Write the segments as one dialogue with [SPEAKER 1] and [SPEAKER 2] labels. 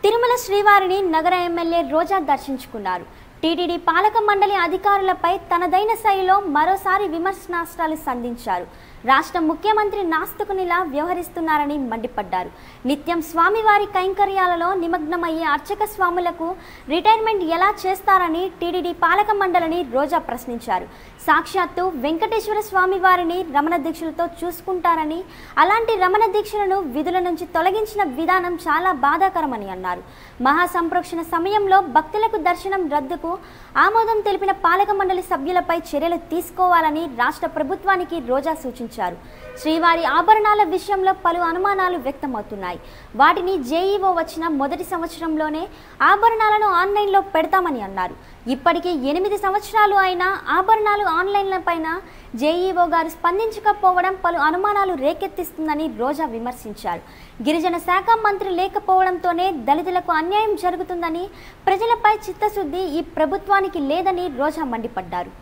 [SPEAKER 1] తిరుమల శ్రీవారిని నగర ఎమ్మెల్యే రోజా దర్శించుకున్నారు టీటీడీ పాలక మండలి అధికారులపై తనదైన శైలిలో మరోసారి విమర్శనాస్త్రాలు సంధించారు రాష్ట్ర ముఖ్యమంత్రి నాస్తికునిలా వ్యవహరిస్తున్నారని మండిపడ్డారు నిత్యం స్వామివారి కైంకర్యాలలో నిమగ్నమయ్యే అర్చక స్వాములకు రిటైర్మెంట్ ఎలా చేస్తారని టీటీడీ పాలక మండలిని రోజా ప్రశ్నించారు సాక్షాత్తు వెంకటేశ్వర స్వామి వారిని రమణ దీక్షలతో చూసుకుంటారని అలాంటి రమణ దీక్షలను విధుల నుంచి తొలగించిన విధానం చాలా బాధాకరమని అన్నారు మహాసంప్రోక్షణ సమయంలో భక్తులకు దర్శనం రద్దుకు ఆమోదం తెలిపిన పాలక మండలి సభ్యులపై చర్యలు తీసుకోవాలని రాష్ట్ర ప్రభుత్వానికి రోజా సూచించారు శ్రీవారి ఆభరణాల విషయంలో పలు అనుమానాలు వ్యక్తమవుతున్నాయి వాటిని జేఈఓ వచ్చిన మొదటి సంవత్సరంలోనే ఆభరణాలను ఆన్లైన్లో పెడతామని అన్నారు ఇప్పటికీ ఎనిమిది సంవత్సరాలు అయినా ఆభరణాలు ఆన్లైన్ల పైన జేఈఓ గారు స్పందించకపోవడం పలు అనుమానాలు రేకెత్తిస్తుందని రోజా విమర్శించారు గిరిజన శాఖ మంత్రి లేకపోవడంతోనే దళితులకు అన్యాయం జరుగుతుందని ప్రజలపై చిత్తశుద్ధి ఈ ప్రభుత్వానికి లేదని రోజా మండిపడ్డారు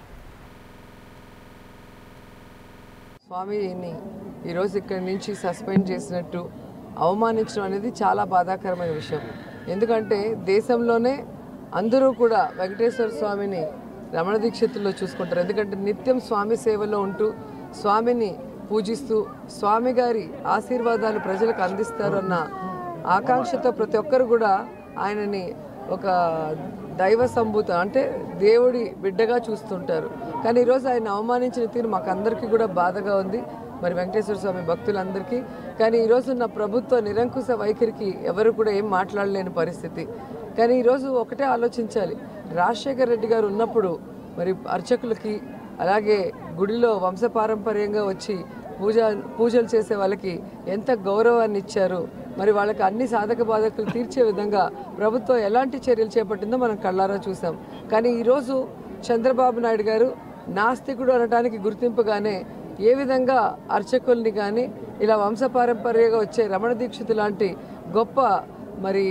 [SPEAKER 2] స్వామిని ఈరోజు ఇక్కడి నుంచి సస్పెండ్ చేసినట్టు అవమానించడం అనేది చాలా బాధాకరమైన విషయం ఎందుకంటే దేశంలోనే అందరూ కూడా వెంకటేశ్వర స్వామిని రమణ దీక్షితుల్లో చూసుకుంటారు ఎందుకంటే నిత్యం స్వామి సేవలో ఉంటూ స్వామిని పూజిస్తూ స్వామి గారి ఆశీర్వాదాలు ప్రజలకు అందిస్తారు అన్న ఆకాంక్షతో ప్రతి ఒక్కరు కూడా ఆయనని ఒక దైవ సంభూత అంటే దేవుడి బిడ్డగా చూస్తుంటారు కానీ ఈరోజు ఆయన అవమానించిన తీరు మాకు అందరికీ కూడా బాధగా ఉంది మరి వెంకటేశ్వర స్వామి భక్తులందరికీ కానీ ఈరోజు ఉన్న ప్రభుత్వ నిరంకుశ వైఖరికి ఎవరు కూడా ఏం మాట్లాడలేని పరిస్థితి కానీ ఈరోజు ఒకటే ఆలోచించాలి రాజశేఖర రెడ్డి గారు ఉన్నప్పుడు మరి అర్చకులకి అలాగే గుడిలో వంశపారంపర్యంగా వచ్చి పూజ పూజలు చేసే వాళ్ళకి ఎంత గౌరవాన్ని ఇచ్చారు మరి వాళ్ళకి అన్ని సాధక బాధకులు తీర్చే విధంగా ప్రభుత్వం ఎలాంటి చర్యలు చేపట్టిందో మనం కళ్ళారా చూసాం కానీ ఈరోజు చంద్రబాబు నాయుడు గారు నాస్తికుడు అనడానికి గుర్తింపుగానే ఏ విధంగా అర్చకుల్ని కానీ ఇలా వంశపారంపర్యంగా వచ్చే రమణ దీక్షితు లాంటి గొప్ప మరి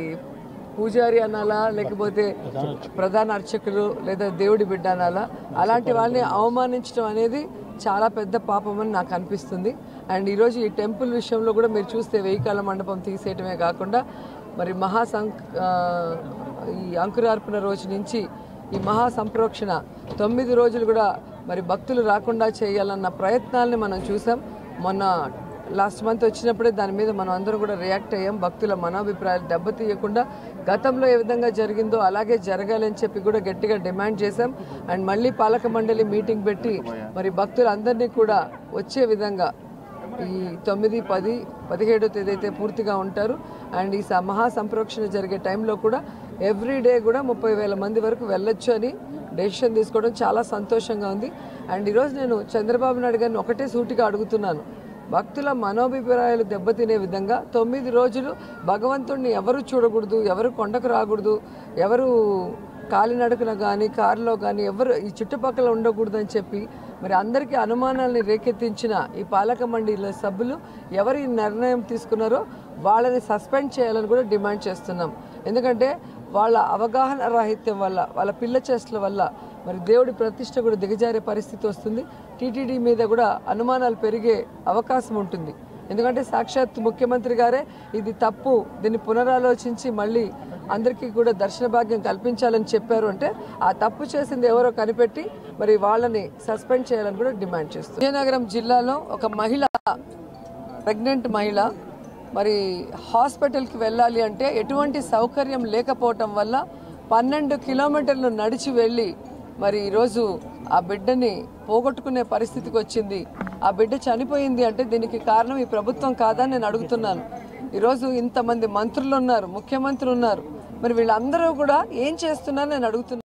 [SPEAKER 2] పూజారి అనాలా లేకపోతే ప్రధాన అర్చకులు లేదా దేవుడి బిడ్డ అనాలా అలాంటి వాళ్ళని అవమానించడం అనేది చాలా పెద్ద పాపమని నాకు అనిపిస్తుంది అండ్ ఈరోజు ఈ టెంపుల్ విషయంలో కూడా మీరు చూస్తే వెయ్యి కాల మండపం తీసేయటమే కాకుండా మరి మహా సం- ఆ, ఈ అంకురార్పణ రోజు నుంచి ఈ మహా సంప్రోక్షణ తొమ్మిది రోజులు కూడా మరి భక్తులు రాకుండా చేయాలన్న ప్రయత్నాల్ని మనం చూసాం మొన్న లాస్ట్ మంత్ వచ్చినప్పుడే దాని మీద మనం అందరం కూడా రియాక్ట్ అయ్యాం భక్తుల మనోభిప్రాయాలు దెబ్బతీయకుండా గతంలో ఏ విధంగా జరిగిందో అలాగే జరగాలని చెప్పి కూడా గట్టిగా డిమాండ్ చేశాం అండ్ మళ్ళీ పాలక మండలి మీటింగ్ పెట్టి మరి భక్తులందరినీ కూడా వచ్చే విధంగా ఈ తొమ్మిది పది పదిహేడో తేదీ అయితే పూర్తిగా ఉంటారు అండ్ ఈ స- మహా సంప్రోక్షణ జరిగే టైంలో కూడా ఎవ్రీ డే కూడా ముప్పై వేల మంది వరకు వెళ్ళొచ్చు అని డెసిషన్ తీసుకోవడం చాలా సంతోషంగా ఉంది అండ్ ఈరోజు నేను చంద్రబాబు నాయుడు గారిని ఒకటే సూటిగా అడుగుతున్నాను భక్తుల మనోభిప్రాయాలు దెబ్బతినే విధంగా తొమ్మిది రోజులు భగవంతుడిని ఎవరు చూడకూడదు ఎవరు కొండకు రాకూడదు ఎవరు కాలినడకన కానీ కారులో కానీ ఎవరు ఈ చుట్టుపక్కల ఉండకూడదని చెప్పి మరి అందరికీ అనుమానాలని రేకెత్తించిన ఈ పాలక మండలి సభ్యులు ఎవరు ఈ నిర్ణయం తీసుకున్నారో వాళ్ళని సస్పెండ్ చేయాలని కూడా డిమాండ్ చేస్తున్నాం ఎందుకంటే వాళ్ళ అవగాహన రాహిత్యం వల్ల వాళ్ళ పిల్ల చేష్టల వల్ల మరి దేవుడి ప్రతిష్ట కూడా దిగజారే పరిస్థితి వస్తుంది టీటీడీ మీద కూడా అనుమానాలు పెరిగే అవకాశం ఉంటుంది ఎందుకంటే సాక్షాత్ ముఖ్యమంత్రి గారే ఇది తప్పు దీన్ని పునరాలోచించి మళ్ళీ అందరికీ కూడా దర్శన భాగ్యం కల్పించాలని చెప్పారు అంటే ఆ తప్పు చేసింది ఎవరో కనిపెట్టి మరి వాళ్ళని సస్పెండ్ చేయాలని కూడా డిమాండ్ చేస్తుంది విజయనగరం జిల్లాలో ఒక మహిళ ప్రెగ్నెంట్ మహిళ మరి హాస్పిటల్కి వెళ్ళాలి అంటే ఎటువంటి సౌకర్యం లేకపోవటం వల్ల పన్నెండు కిలోమీటర్లు నడిచి వెళ్ళి మరి ఈరోజు ఆ బిడ్డని పోగొట్టుకునే పరిస్థితికి వచ్చింది ఆ బిడ్డ చనిపోయింది అంటే దీనికి కారణం ఈ ప్రభుత్వం కాదని నేను అడుగుతున్నాను ఈరోజు ఇంతమంది మంత్రులు ఉన్నారు ముఖ్యమంత్రి ఉన్నారు మరి వీళ్ళందరూ కూడా ఏం చేస్తున్నారు నేను అడుగుతున్నాను